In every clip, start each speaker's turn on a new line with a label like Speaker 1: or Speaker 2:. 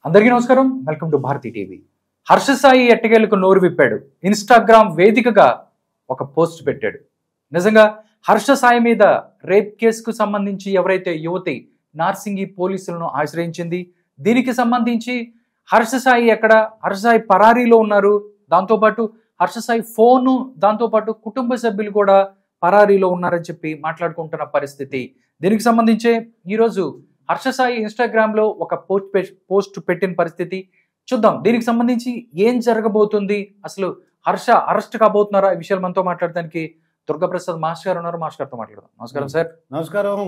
Speaker 1: అందరికీ నమస్కారం welcome to Bharati TV Harsha Sai ఎట్టకేలకు నోరు విప్పాడు ఇన్స్టాగ్రామ్ వేదికగా ఒక పోస్ట్ పెట్టాడు నిజంగా హర్ష సాయి మీద రేప్ కేసుకు సంబంధించి ఎవరైతే యువతి నార్సింగి పోలీసులను ఆశ్రయించింది దీనికి సంబంధించి హర్ష సాయి ఎక్కడ హర్ష సాయి పరారీలో ఉన్నారు దాంతోపాటు హర్ష సాయి ఫోను దాంతోపాటు కుటుంబ సభ్యులు కూడా పరారీలో ఉన్నారని చెప్పి మాట్లాడుకుంటున్న పరిస్థితి దీనికి సంబంధించే ఈరోజు హర్ష సాయి ఇన్స్టాగ్రామ్ లో ఒక పోస్ట్ పె- పోస్ట్ పెట్టిన పరిస్థితి చూద్దాం దీనికి సంబంధించి ఏం జరగబోతుంది అసలు హర్ష అరెస్ట్ కాబోతున్నారా ఈ విషయాలు మనతో మాట్లాడడానికి దుర్గాప్రసాద్ మాస్టర్ గారు ఉన్నారు మాస్టర్ గారితో మాట్లాడదాం నమస్కారం సార్
Speaker 2: నమస్కారం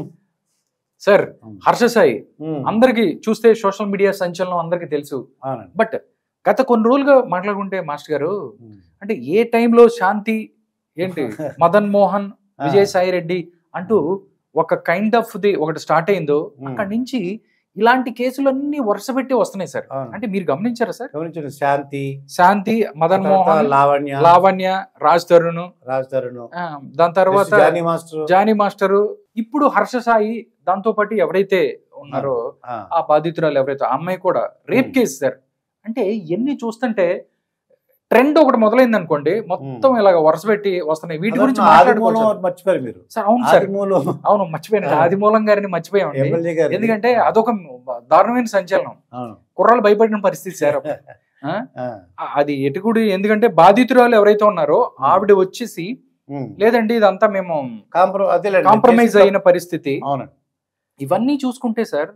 Speaker 1: సార్ హర్ష సాయి
Speaker 2: ఉమ్,
Speaker 1: అందరికి చూస్తే సోషల్ మీడియా సంచలనం అందరికీ తెలుసు
Speaker 2: అవునండి.
Speaker 1: బట్ గత కొన్ని రోజులుగా మాట్లాడుకుంటే మాస్టర్ గారు
Speaker 2: ఉమ్.
Speaker 1: అంటే ఏ టైంలో శాంతి ఏంటి మదన్ మోహన్
Speaker 2: ఆ,
Speaker 1: విజయసాయి రెడ్డి అంటూ ఒక కైండ్ ఆఫ్ ది ఒకటి స్టార్ట్ అయిందో
Speaker 2: ఉమ్.
Speaker 1: అక్కడి నుంచి ఇలాంటి కేసులన్నీ వరుస పెట్టి వస్తున్నాయి సార్
Speaker 2: అవును.
Speaker 1: అంటే మీరు గమనించారా సార్
Speaker 2: గమనించండి శాంతి
Speaker 1: శాంతి మదన్
Speaker 2: తర్వాత
Speaker 1: మోహన్
Speaker 2: లావణ్య
Speaker 1: లావణ్య రాజ్ తరుణ్
Speaker 2: రాజ్ తరుణ్
Speaker 1: ఆ, దాని తర్వాత
Speaker 2: జానీ మాస్టర్
Speaker 1: జానీ మాస్టరు ఇప్పుడు హర్ష సాయి దాంతో పాటు ఎవరైతే ఉన్నారో
Speaker 2: ఆ,
Speaker 1: ఆ బాధితురాలు ఎవరైతే ఆ అమ్మాయి కూడా రేప్
Speaker 2: ఉమ్.
Speaker 1: కేసు సార్ అంటే ఎన్ని చూస్తుంటే ట్రెండ్ ఒకటి మొదలైంది అనుకోండి మొత్తం ఇలాగ వరుస పెట్టి వస్తున్నాయి వీటి గురించి
Speaker 2: అదొక ఆదిమూలం
Speaker 1: మాట్లాడుకోవచ్చు
Speaker 2: మర్చిపోయారు మీరు
Speaker 1: సార్ అవును సార్
Speaker 2: ఆదిమూలం
Speaker 1: అవును మర్చిపోయాను
Speaker 2: ఆ.
Speaker 1: ఆదిమూలం గారిని మర్చిపోయామండి
Speaker 2: ఎమ్మెల్యే గారు
Speaker 1: ఎందుకంటే అదొక దారుణమైన సంచలనం
Speaker 2: అవును
Speaker 1: కుర్రాలు భయపడిన పరిస్థితి సార్ ఆ?
Speaker 2: ఆ,
Speaker 1: ఆ- అది ఎటుకుడు ఎందుకంటే బాధితురాలు ఎవరైతే ఉన్నారో ఆవిడ వచ్చేసి
Speaker 2: ఉమ్.
Speaker 1: లేదండి ఇదంతా మేము
Speaker 2: కాంప్రో- అదేలేండి.
Speaker 1: కాంప్రమైజ్ అయిన పరిస్థితి
Speaker 2: అవునండి
Speaker 1: ఇవన్నీ చూసుకుంటే సార్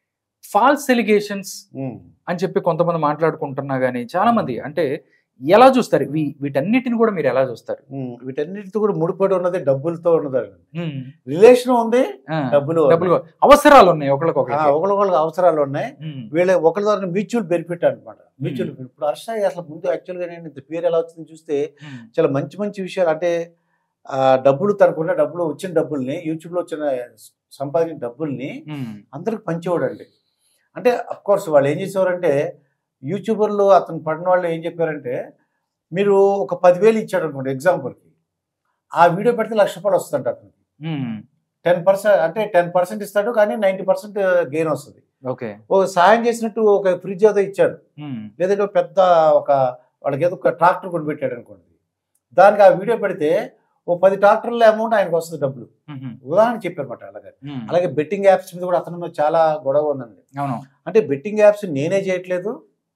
Speaker 1: ఫాల్స్ ఎలిగేషన్స్
Speaker 2: ఉమ్.
Speaker 1: అని చెప్పి కొంతమంది మాట్లాడుకుంటున్నా గానీ చాలా మంది అంటే ఎలా చూస్తారు వీ- వీటన్నిటిని కూడా మీరు ఎలా చూస్తారు
Speaker 2: ఉమ్. వీటన్నిటితో కూడా ముడిపడి ఉన్నది డబ్బులతో ఉన్నది
Speaker 1: ఉమ్,
Speaker 2: రిలేషన్ ఉంది
Speaker 1: ఆ,
Speaker 2: డబ్బులు
Speaker 1: డబ్బులు అవసరాలు ఉన్నాయి ఒకరికొకరికి
Speaker 2: ఒకరికొకరికి అవసరాలు ఉన్నాయి
Speaker 1: ఉమ్,
Speaker 2: వీళ్ళ ఒకరి ద్వారా మ్యూచువల్ బెనిఫిట్ అనమాట మ్యూచువల్ ఇప్పుడు హర్ష అసలు ముందు యాక్చువల్గా నేను ఇంత పేరు ఎలా వచ్చింది చూస్తే
Speaker 1: ఉమ్,
Speaker 2: చాలా మంచి మంచి విషయాలు అంటే ఆ డబ్బులు తనకున్న డబ్బులు వచ్చిన డబ్బుల్ని యూట్యూబ్లో వచ్చిన సంపాదించిన డబ్బుల్ని
Speaker 1: ఉమ్,
Speaker 2: అందరికి పంచేవాడు అండి అంటే అఫ్ కోర్స్ వాళ్ళు ఏం చేసేవారంటే యూట్యూబర్లు అతను పడిన వాళ్ళు ఏం చెప్పారంటే మీరు ఒక పదివేలు ఇచ్చాడు అనుకోండి ఎగ్జాంపుల్కి ఆ వీడియో పెడితే లక్ష రూపాయలు వస్తుందంట అతనికి
Speaker 1: ఉమ్,
Speaker 2: టెన్ పర్సెంట్ అంటే టెన్ పర్సెంట్ ఇస్తాడు కానీ నైంటీ పర్సెంట్ గెయిన్ వస్తుంది
Speaker 1: ఓకే
Speaker 2: ఒక సాయం చేసినట్టు ఒక ఫ్రిడ్జ్ ఏదో ఇచ్చాడు
Speaker 1: ఉమ్,
Speaker 2: లేదంటే ఒక పెద్ద ఒక వాళ్ళకి ఏదో ఒక ట్రాక్టర్ కొనిపెట్టాడు అనుకోండి దానికి ఆ వీడియో పెడితే ఓ పది ట్రాక్టర్ల అమౌంట్ ఆయనకు వస్తుంది డబ్బులు
Speaker 1: ఉమ్,
Speaker 2: ఉదాహరణ చెప్పారన్నమాట అలాగే
Speaker 1: ఉమ్,
Speaker 2: అలాగే బెట్టింగ్ యాప్స్ మీద కూడా అతను మీద చాలా గొడవ ఉందండి
Speaker 1: అవును
Speaker 2: అంటే బెట్టింగ్ యాప్స్ నేనే చేయట్లేదు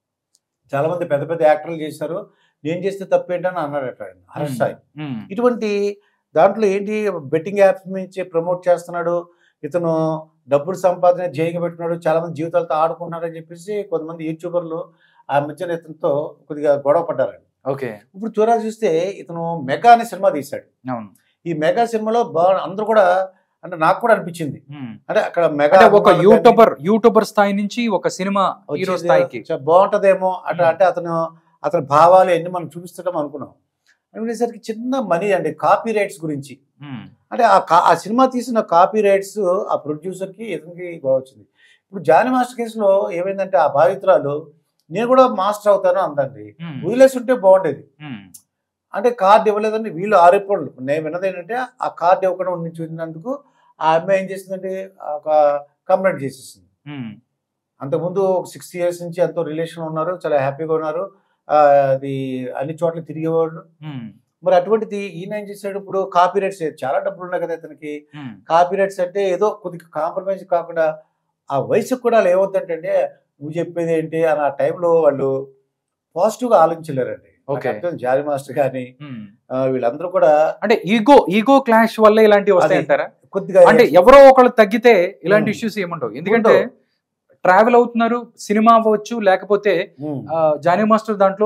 Speaker 2: చాలా మంది పెద్ద పెద్ద యాక్టర్లు చేశారు నేను చేస్తే తప్పేంటని అన్నాడట ఆయన హర్ష్ సాయి
Speaker 1: ఉమ్,
Speaker 2: ఇటువంటి దాంట్లో ఏంటి బెట్టింగ్ యాప్స్ నుంచి ప్రమోట్ చేస్తున్నాడు ఇతను డబ్బులు సంపాదన జైగా పెట్టుకున్నాడు చాలా మంది జీవితాలతో ఆడుకుంటున్నాడు అని చెప్పేసి కొంతమంది యూట్యూబర్లు ఆ మధ్యన ఇతనితో కొద్దిగా గొడవ పడ్డారండి
Speaker 1: ఓకే
Speaker 2: ఇప్పుడు చూడాలి చూస్తే ఇతను మెగా అనే సినిమా తీశాడు
Speaker 1: అవును
Speaker 2: ఈ మెగా సినిమాలో బా అందరూ కూడా అంటే నాకు కూడా అనిపించింది
Speaker 1: ఉమ్.
Speaker 2: అంటే అక్కడ మెగా
Speaker 1: అంటే ఒక
Speaker 2: అభిమానులు
Speaker 1: యూట్యూబర్ యూట్యూబర్ స్థాయి నుంచి ఒక సినిమా
Speaker 2: కానీ
Speaker 1: హీరో
Speaker 2: వచ్చేది
Speaker 1: స్థాయికి
Speaker 2: చా- బాగుంటదేమో అట్లా
Speaker 1: ఉమ్.
Speaker 2: అంటే అతను అతని భావాలు ఎన్ని మనం చూపిస్తాం అనుకున్నాం అనుకునేసరికి చిన్న మనీ అండి కాపీ రైట్స్ గురించి
Speaker 1: ఉమ్,
Speaker 2: అంటే ఆ కా- ఆ సినిమా తీసిన కాపీ రైట్స్ ఆ ప్రొడ్యూసర్కి ఇతనికి గొడవ వచ్చింది ఇప్పుడు జానీ మాస్టర్ కేసులో ఏమైందంటే ఆ బాధితురాలు నేను కూడా మాస్టర్ అవుతాను అందండి
Speaker 1: ఉమ్,
Speaker 2: వదిలేసి ఉంటే బాగుండేది
Speaker 1: ఉమ్,
Speaker 2: అంటే కార్డు ఇవ్వలేదని వీళ్ళు ఆరోపణలు నేను విన్నది ఏంటంటే ఆ కార్డు ఇవ్వకుండా ఉండి చూసినందుకు ఆ అమ్మాయి ఏం చేసిందంటే ఒక కంప్లైంట్ చేసేసింది
Speaker 1: ఉమ్,
Speaker 2: అంతకుముందు ఒక సిక్స్ ఇయర్స్ నుంచి ఎంతో రిలేషన్ ఉన్నారు చాలా హ్యాపీగా ఉన్నారు ఆ, అది అన్ని చోట్ల తిరిగేవాళ్ళు
Speaker 1: ఉమ్,
Speaker 2: మరి అటువంటిది ఈయన ఏం చేశాడు ఇప్పుడు కాపీ రైట్స్ చాలా డబ్బులు ఉన్నాయి కదా ఇతనికి
Speaker 1: ఉమ్,
Speaker 2: కాపీ రైట్స్ అంటే ఏదో కొద్దిగా కాంప్రమైజ్ కాకుండా ఆ వయసుకు కూడా వాళ్ళు ఏమవుతుందంటే నువ్వు చెప్పేది ఏంటి అని ఆ టైంలో వాళ్ళు పాజిటివ్గా ఆలోచించలేరండి
Speaker 1: Okay.
Speaker 2: జారీ మాస్టర్ కానీ
Speaker 1: ఉమ్.
Speaker 2: ఆ, వీళ్ళందరూ కూడా
Speaker 1: అంటే ఈగో ఈగో క్లాష్ వల్ల ఇలాంటివి
Speaker 2: అది
Speaker 1: వస్తాయంటారా
Speaker 2: కొద్దిగా
Speaker 1: అంటే ఎవరో ఒకళ్ళు తగ్గితే ఇలాంటి
Speaker 2: ఉమ్.
Speaker 1: ఇష్యూస్ ఏముండవు ఎందుకంటే
Speaker 2: ఉండవు.
Speaker 1: ట్రావెల్ అవుతున్నారు సినిమా అవ్వచ్చు లేకపోతే
Speaker 2: ఉమ్,
Speaker 1: ఆ, జానీ మాస్టర్ దాంట్లో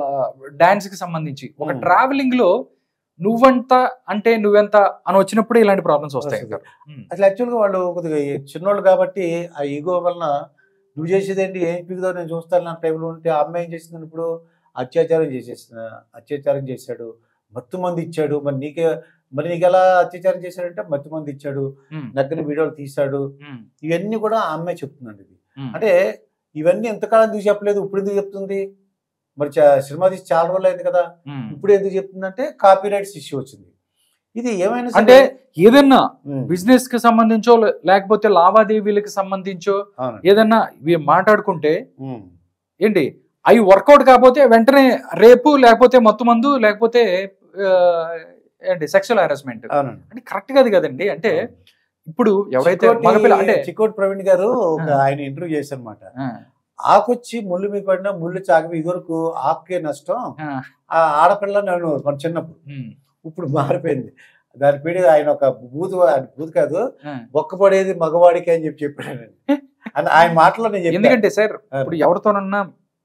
Speaker 1: డాన్స్ కి సంబంధించి ఒక
Speaker 2: ఉమ్.
Speaker 1: ట్రావెలింగ్ లో నువ్వంత అంటే నువ్వెంత అని వచ్చినప్పుడు ఇలాంటి ప్రాబ్లమ్స్ వస్తాయి
Speaker 2: వస్తుంది.
Speaker 1: అంటారు. ఉమ్.
Speaker 2: అసలు యాక్చువల్గా వాళ్ళు కొద్దిగా చిన్నోళ్ళు కాబట్టి ఆ ఈగో వలన నువ్వు చేసేది ఏంటి ఏం పిగుదో నేను చూస్తాను నా టైంలో ఉంటే ఆ అమ్మాయి ఏం చేసింది ఇప్పుడు అత్యాచారం చేసేసిన అత్యాచారం చేశాడు మత్తు మంది ఇచ్చాడు మరి నీకే మరి నీకు ఎలా అత్యాచారం చేశాడంటే మత్తు మంది ఇచ్చాడు
Speaker 1: ఉమ్.
Speaker 2: నగ్గిన వీడియోలు తీశాడు
Speaker 1: ఉమ్.
Speaker 2: ఇవన్నీ కూడా ఆ అమ్మాయి చెప్తుందండి ఇది
Speaker 1: ఉమ్.
Speaker 2: అంటే ఇవన్నీ ఎంతకాలం ఎందుకు చెప్పలేదు ఇప్పుడు ఎందుకు చెప్తుంది మరి చా- సినిమా తీసి చాలా రోజులు అయింది కదా
Speaker 1: ఉమ్.
Speaker 2: ఇప్పుడు ఎందుకు చెప్తుందంటే కాపీ రైట్స్ ఇష్యూ వచ్చింది ఇది ఏమైనా
Speaker 1: అంటే ఏదన్నా
Speaker 2: ఉమ్,
Speaker 1: బిజినెస్ కి సంబంధించో లే- లేకపోతే లావాదేవీలకు సంబంధించో
Speaker 2: అవునండి.
Speaker 1: ఏదన్నా ఇవి మాట్లాడుకుంటే
Speaker 2: ఉమ్,
Speaker 1: ఏంటి అవి వర్కౌట్ కాకపోతే వెంటనే రేపు లేకపోతే మత్తు మందు లేకపోతే ఆ, ఏంటి సెక్షువల్ హెరాస్మెంట్
Speaker 2: అవునండి
Speaker 1: అంటే కరెక్ట్ కాదు కదండి అంటే ఇప్పుడు ఎవరైతే
Speaker 2: చిక్కోటి-
Speaker 1: మగపిల్ల అంటే
Speaker 2: చిక్కోటి ప్రవీణ్ గారు ఒక
Speaker 1: ఆ.
Speaker 2: ఆయన ఇంటర్వ్యూ చేశారు అనమాట
Speaker 1: ఆ,
Speaker 2: ఆకొచ్చి ముళ్ళు మీద పడినా ముళ్ళు చాకి ఇదివరకు ఆకుకే నష్టం
Speaker 1: ఆ,
Speaker 2: ఆ ఆడపిల్ల నన్ను మన చిన్నప్పుడు
Speaker 1: ఉమ్,
Speaker 2: ఇప్పుడు మారిపోయింది దాని పీడి ఆయన ఒక బూతు ఆయన బూతు కాదు
Speaker 1: ఆ.
Speaker 2: బొక్క పడేది మగవాడికి అని చెప్పి చెప్పాడు అని ఆయన మాటలో నేను చెప్పాను
Speaker 1: ఎందుకంటే సార్ ఇప్పుడు ఎవరితోనన్నా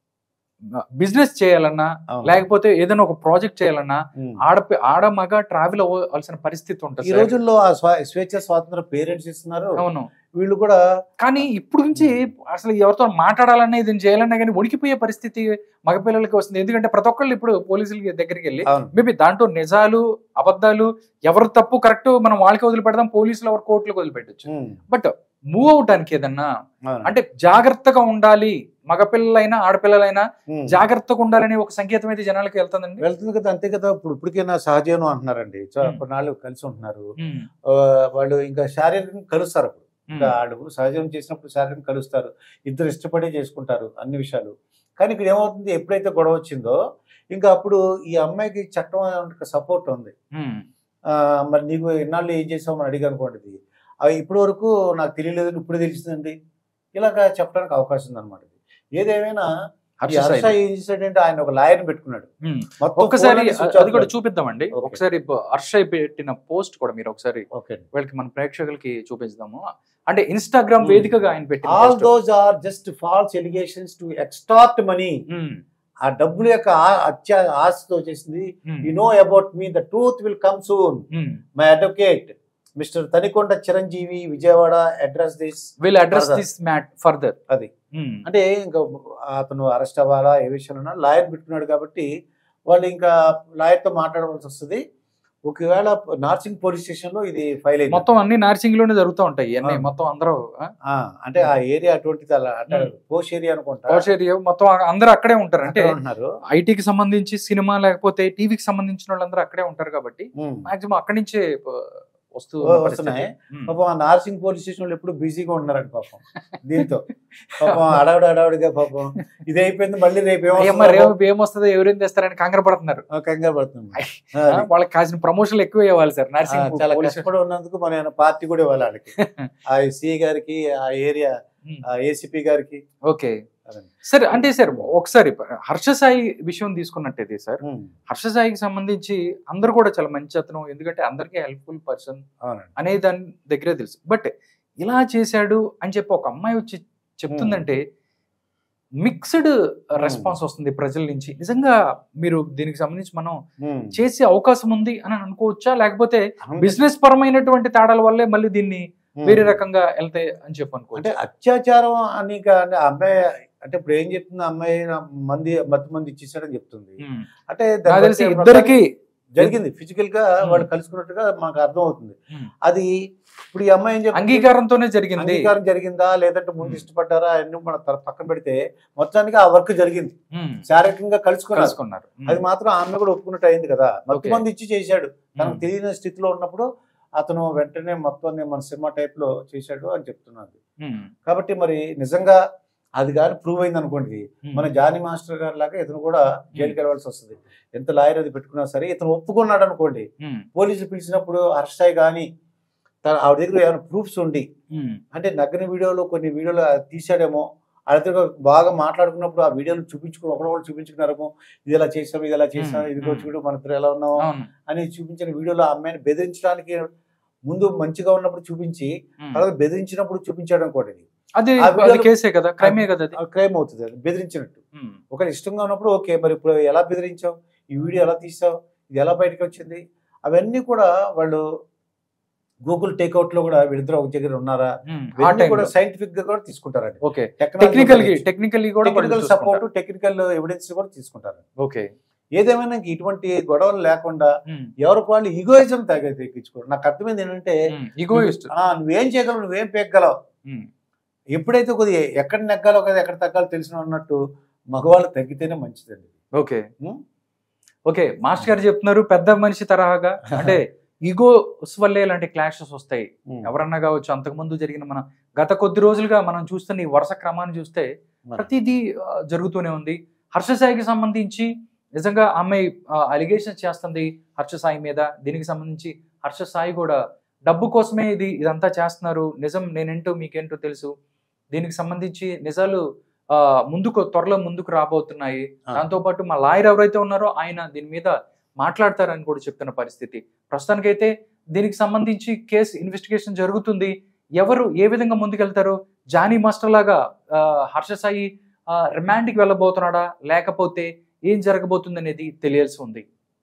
Speaker 1: బిజినెస్ చేయాలన్నా
Speaker 2: అవును.
Speaker 1: లేకపోతే ఏదైనా ఒక ప్రాజెక్ట్ చేయాలన్నా
Speaker 2: ఉమ్.
Speaker 1: ఆడ ఆడ మగ ట్రావెల్ అవ్వాల్సిన పరిస్థితి ఉంటుంది
Speaker 2: ఈ
Speaker 1: సార్.
Speaker 2: రోజుల్లో ఆ స్వ- స్వేచ్ఛ స్వాతంత్రం పేరెంట్స్ ఇస్తున్నారు
Speaker 1: అవును
Speaker 2: వీళ్ళు కూడా
Speaker 1: కానీ ఇప్పుడు నుంచి అసలు ఎవరితో మాట్లాడాలన్నా ఇది చేయాలన్నా కానీ వణికిపోయే పరిస్థితి మగపిల్లలకి వస్తుంది ఎందుకంటే ప్రతి ఒక్కళ్ళు ఇప్పుడు పోలీసుల దగ్గరికి వెళ్ళి
Speaker 2: అవును
Speaker 1: మేబీ దాంట్లో నిజాలు అబద్ధాలు ఎవరు తప్పు కరెక్ట్ మనం వాళ్ళకి వదిలిపెడదాం పోలీసులు ఎవరు కోర్టులకు వదిలిపెట్టచ్చు
Speaker 2: ఉమ్.
Speaker 1: బట్ మూవ్ అవటానికి ఏదన్నా
Speaker 2: అవును.
Speaker 1: అంటే జాగ్రత్తగా ఉండాలి మగపిల్లలైనా ఆడపిల్లలైనా
Speaker 2: ఉమ్.
Speaker 1: జాగ్రత్తగా ఉండాలని ఒక సంకేతం అయితే జనాలకి వెళ్తుందండి
Speaker 2: వెళ్తుంది కదా అంతే కదా ఇప్పుడు ఇప్పటికైనా సహజీవనం అంటున్నారండి చా-
Speaker 1: ఉమ్.
Speaker 2: కొన్నాళ్ళు కలిసి ఉంటున్నారు
Speaker 1: ఉమ్,
Speaker 2: ఆ, వాళ్ళు ఇంకా శారీరకంగా కలుస్తారు అప్పుడు
Speaker 1: ఉమ్,
Speaker 2: ఇంకా వాళ్ళు సహజం చేసినప్పుడు శారీరకంగా కలుస్తారు ఇద్దరు ఇష్టపడే చేసుకుంటారు అన్ని విషయాలు కానీ ఇక్కడ ఏమవుతుంది ఎప్పుడైతే గొడవ వచ్చిందో ఇంకా అప్పుడు ఈ అమ్మాయికి చట్టం సపోర్ట్ ఉంది
Speaker 1: ఉమ్,
Speaker 2: ఆ, మరి నీకు ఎన్నాళ్ళు ఏం చేసావు అని అడిగి అనుకోండి ఇది. అవి ఇప్పటి వరకు నాకు తెలియలేదు ఇప్పుడు తెలిసిందండి ఇలాగా చెప్పడానికి అవకాశం ఉందన్నమాట ఇది. ఏదేమైనా ఈ
Speaker 1: హర్ష
Speaker 2: హర్ష
Speaker 1: సాయి.
Speaker 2: ఏం చేశాడంటే ఆయన ఒక లాయర్ని పెట్టుకున్నాడు
Speaker 1: ఉమ్.
Speaker 2: మొత్తం
Speaker 1: ఒక్కసారి
Speaker 2: ఫోన్ అన్ని స్విచ్
Speaker 1: అది కూడా
Speaker 2: ఆఫ్
Speaker 1: చూపిద్దామండి
Speaker 2: Okay.
Speaker 1: ఒకసారి ఇప్పుడు హర్ష పెట్టిన పోస్ట్ కూడా మీరు ఒకసారి
Speaker 2: ఓకే
Speaker 1: వీళ్ళకి మన ప్రేక్షకులకి చూపించుదాము అంటే ఇన్స్టాగ్రామ్
Speaker 2: Hmm.
Speaker 1: వేదికగా ఆయన పెట్టిన
Speaker 2: all
Speaker 1: post.
Speaker 2: Those are just false allegations to extort money
Speaker 1: um,
Speaker 2: ఆ డబ్బుల యొక్క ఆ- అత్యా ఆశతో చేసింది
Speaker 1: um,
Speaker 2: you know about me the truth will come soon
Speaker 1: um.
Speaker 2: My advocate mister Tanikonda Chiranjeevi Vijayawada address this
Speaker 1: will address
Speaker 2: Further.
Speaker 1: This matter further
Speaker 2: అది అంటే ఇంకా అతను అరెస్ట్ అవ్వాలా ఏ విషయంలో లాయర్ పెట్టుకున్నాడు కాబట్టి వాళ్ళు ఇంకా లాయర్తో మాట్లాడవలసి వస్తుంది ఒకవేళ నార్సింగ్ పోలీస్ స్టేషన్ లో ఇది ఫైల్ అయింది
Speaker 1: మొత్తం అన్ని నార్సింగ్ లోనే జరుగుతూ ఉంటాయి అన్ని
Speaker 2: ఆ.
Speaker 1: మొత్తం అందరూ
Speaker 2: ఆ, అంటే ఆ ఏరియా అటువంటిది అలా అంటే
Speaker 1: Hmm.
Speaker 2: పోష్ ఏరియా అనుకుంటా
Speaker 1: పౌష్ ఏరియా మొత్తం అందరూ అక్కడే ఉంటారు అంటే
Speaker 2: అక్కడ ఉంటున్నారు
Speaker 1: ఐటీకి సంబంధించి సినిమా లేకపోతే టీవీకి సంబంధించిన వాళ్ళందరూ అక్కడే ఉంటారు కాబట్టి
Speaker 2: Hmm.
Speaker 1: మాక్సిమం అక్కడి నుంచే ప- వస్తూ
Speaker 2: ఓ,
Speaker 1: ఉన్న పరిస్థితి.
Speaker 2: వస్తున్నాయి.
Speaker 1: ఉమ్.
Speaker 2: పాపం ఆ నార్సింగ్ పోలీస్ స్టేషన్ వాళ్ళు ఎప్పుడు బిజీగా ఉంటున్నారండి పాపం దీంతో పాపం అడవిడ అడవిడిగా పాపం ఇది అయిపోయింది మళ్ళీ రేపు
Speaker 1: అయ్యమ్మ
Speaker 2: ఏమో
Speaker 1: రేపు ఏమొస్తుందో ఎవరేం తెస్తారని కంగారు పడుతున్నారు
Speaker 2: కంగారు పడుతుంది
Speaker 1: అయ్.
Speaker 2: ఆ, అది.
Speaker 1: ఆ, వాళ్ళకి కాసిన ప్రమోషన్లు ఎక్కువ ఇవ్వాలి సార్
Speaker 2: ఆ,
Speaker 1: నర్సింగ్
Speaker 2: చాలా
Speaker 1: పోలీస్
Speaker 2: కష్టపడి ఉన్నందుకు మన ఏమైనా పార్టీ కూడా ఇవ్వాలి వాళ్ళకి ఆ సిఐ గారికి ఆ ఏరియా
Speaker 1: ఉమ్.
Speaker 2: ఆ ఏసీపీ గారికి
Speaker 1: ఓకే
Speaker 2: అదండి.
Speaker 1: సరే అంటే సార్ ఒకసారి హర్ష సాయి విషయం తీసుకున్నట్టయితే సార్
Speaker 2: ఉమ్,
Speaker 1: హర్ష సాయికి సంబంధించి అందరూ కూడా చాలా మంచి అతను ఎందుకంటే అందరికీ హెల్ప్ఫుల్ పర్సన్
Speaker 2: అవునండి
Speaker 1: అనే దాని దగ్గరే తెలుసు బట్ ఇలా చేశాడు అని చెప్పి ఒక అమ్మాయి వచ్చి చెప్తుందంటే మిక్స్డ్ రెస్పాన్స్ వస్తుంది ప్రజల నుంచి నిజంగా మీరు దీనికి సంబంధించి మనం
Speaker 2: ఉమ్.
Speaker 1: చేసే అవకాశం ఉంది అని అనుకోవచ్చా లేకపోతే
Speaker 2: అవును.
Speaker 1: బిజినెస్ పరమైనటువంటి తేడాల వల్లే మళ్ళీ దీన్ని
Speaker 2: ఉమ్.
Speaker 1: వేరే రకంగా వెళ్తాయి అని చెప్పి
Speaker 2: అంటే
Speaker 1: అనుకోవచ్చు
Speaker 2: అత్యాచారం అని కా- అంటే ఆ అమ్మాయి అంటే ఇప్పుడు ఏం చెప్తుంది ఆ అమ్మాయి నా మంది మత్తు మంది ఇచ్చేసాడని చెప్తుంది
Speaker 1: ఉమ్.
Speaker 2: అంటే
Speaker 1: నాకు
Speaker 2: దాన్ని
Speaker 1: తెలిసి
Speaker 2: బట్టి
Speaker 1: ఇద్దరికి
Speaker 2: జరిగింది ఫిజికల్ గా
Speaker 1: ఉమ్.
Speaker 2: వాళ్ళు కలుసుకున్నట్టుగా మాకు అర్థం అవుతుంది
Speaker 1: ఉమ్.
Speaker 2: అది ఇప్పుడు ఈ అమ్మాయి ఏం చెప్తుంది?
Speaker 1: అంగీకారంతోనే జరిగింది
Speaker 2: అంగీకారం జరిగిందా లేదంటే ముందు
Speaker 1: ఉమ్.
Speaker 2: ఇష్టపడ్డారా అన్ని మన తర- పక్కన పెడితే మొత్తానికి ఆ వర్క్ జరిగింది
Speaker 1: ఉమ్.
Speaker 2: శారీరకంగా కలుసుకున్నారు
Speaker 1: కలుసుకున్నారు ఉమ్.
Speaker 2: అది మాత్రం ఆమె కూడా ఒప్పుకున్నట్టు అయింది కదా మత్తు
Speaker 1: Okay.
Speaker 2: మంది ఇచ్చి చేశాడు తనకు
Speaker 1: ఉమ్.
Speaker 2: తెలియని స్థితిలో ఉన్నప్పుడు అతను వెంటనే మొత్తం మన సినిమా టైప్ లో చేశాడు అని చెప్తున్నది
Speaker 1: ఉమ్.
Speaker 2: కాబట్టి మరి నిజంగా అది కానీ ప్రూవ్ అయింది అనుకోండి
Speaker 1: ఉమ్.
Speaker 2: మన జానీ మాస్టర్ గారి లాగా ఇతను కూడా జైలుకి వెళ్ళవలసి వస్తుంది ఎంత లాయర్ అది పెట్టుకున్నా సరే ఇతను ఒప్పుకున్నాడు అనుకోండి
Speaker 1: ఉమ్.
Speaker 2: పోలీసులు పిలిచినప్పుడు అరెస్ట్ కానీ తన ఆవిడ దగ్గర ఏమైనా ప్రూఫ్స్ ఉండి
Speaker 1: ఉమ్.
Speaker 2: అంటే నగ్న వీడియోలు కొన్ని వీడియోలు తీశాడేమో వాళ్ళతో బాగా మాట్లాడుకున్నప్పుడు ఆ వీడియోలు చూపించుకుని ఒకరొకరు చూపించుకున్నారేమో ఇది ఎలా చేసాం ఇది ఎలా చేసాం
Speaker 1: మ్మ్.
Speaker 2: ఇదిగో
Speaker 1: మ్మ్.
Speaker 2: చూడు మన ఇద్దరు ఎలా ఉన్నామో
Speaker 1: అవును
Speaker 2: అని చూపించిన వీడియోలో ఆ అమ్మాయిని బెదిరించడానికి ముందు మంచిగా ఉన్నప్పుడు చూపించి
Speaker 1: ఉమ్.
Speaker 2: తర్వాత బెదిరించినప్పుడు చూపించాడు అనుకోండి ఇది.
Speaker 1: అది
Speaker 2: ఆ
Speaker 1: అది
Speaker 2: వీడియోలో-
Speaker 1: కేసే కదా క్రైమే కదా అది
Speaker 2: క్రైమ్ అవుతుంది అది బెదిరించినట్టు
Speaker 1: ఉమ్.
Speaker 2: ఒకరు ఇష్టంగా ఉన్నప్పుడు ఓకే మరి ఇప్పుడు ఎలా బెదిరించావు ఈ వీడియో ఎలా తీసావు ఇది ఎలా బయటకు వచ్చింది అవన్నీ కూడా వాళ్ళు గూగుల్ టేక్అవుట్ లో కూడా వీళ్ళిద్దరు ఒక దగ్గర ఉన్నారా
Speaker 1: ఉమ్. ఆ
Speaker 2: ఇవన్నీ
Speaker 1: time
Speaker 2: కూడా
Speaker 1: లో.
Speaker 2: సైంటిఫిక్ గా కూడా తీసుకుంటారండి
Speaker 1: ఓకే టెక్నికల్ టెక్నికల్లీ కూడా వాళ్ళు
Speaker 2: టెక్నికల్
Speaker 1: చూసుకుంటారు.
Speaker 2: సపోర్ట్ టెక్నికల్ ఎవిడెన్స్ కూడా తీసుకుంటారు
Speaker 1: ఓకే
Speaker 2: ఏదేమైనా ఇంక ఇటువంటి గొడవలు లేకుండా
Speaker 1: ఉమ్.
Speaker 2: ఎవరికి వాళ్ళు ఈగోయిజం తగ్గ తెప్పించుకోరు నాకు అర్థమైంది ఏంటంటే
Speaker 1: ఉమ్. ఈగోయిస్ట్
Speaker 2: ఆ, నువ్వేం చేయగలవు నువ్వేం పెగ్గలవు
Speaker 1: ఉమ్.
Speaker 2: ఎప్పుడైతే కొద్దిగా ఎక్కడ నెగ్గాలో కదా ఎక్కడ తగ్గాలో తెలిసిన అన్నట్టు మగవాళ్ళు తగ్గితేనే మంచిదండి
Speaker 1: ఓకే
Speaker 2: ఉమ్.
Speaker 1: ఓకే మాస్టర్ గారు చెప్తున్నారు పెద్ద మనిషి తరహాగా అంటే ఈగోస్ వల్లే ఇలాంటి క్లాషెస్ వస్తాయి
Speaker 2: ఉమ్.
Speaker 1: ఎవరన్నా కావచ్చు అంతకుముందు జరిగిన మన గత కొద్ది రోజులుగా మనం చూస్తున్న ఈ వరుస క్రమాన్ని చూస్తే
Speaker 2: మరి.
Speaker 1: ప్రతిదీ ఆ, జరుగుతూనే ఉంది హర్షసాయికి సంబంధించి నిజంగా ఆమె అలిగేషన్ చేస్తుంది హర్షసాయి మీద దీనికి సంబంధించి హర్షసాయి కూడా డబ్బు కోసమే ఇది ఇదంతా చేస్తున్నారు నిజం నేనేంటో మీకేంటో తెలుసు దీనికి సంబంధించి నిజాలు ఆ, ముందుకు త్వరలో ముందుకు రాబోతున్నాయి
Speaker 2: ఆ.
Speaker 1: దాంతోపాటు మా లాయర్ ఎవరైతే ఉన్నారో ఆయన దీని మీద మాట్లాడతారని కూడా చెప్తున్న పరిస్థితి ప్రస్తుతానికైతే దీనికి సంబంధించి కేసు ఇన్వెస్టిగేషన్ జరుగుతుంది ఎవరు ఏ విధంగా ముందుకెళ్తారు జానీ మాస్టర్ లాగా ఆ, హర్షసాయి రిమాండ్కి వెళ్ళబోతున్నాడా లేకపోతే ఏం జరగబోతుంది అనేది తెలియాల్సి ఉంది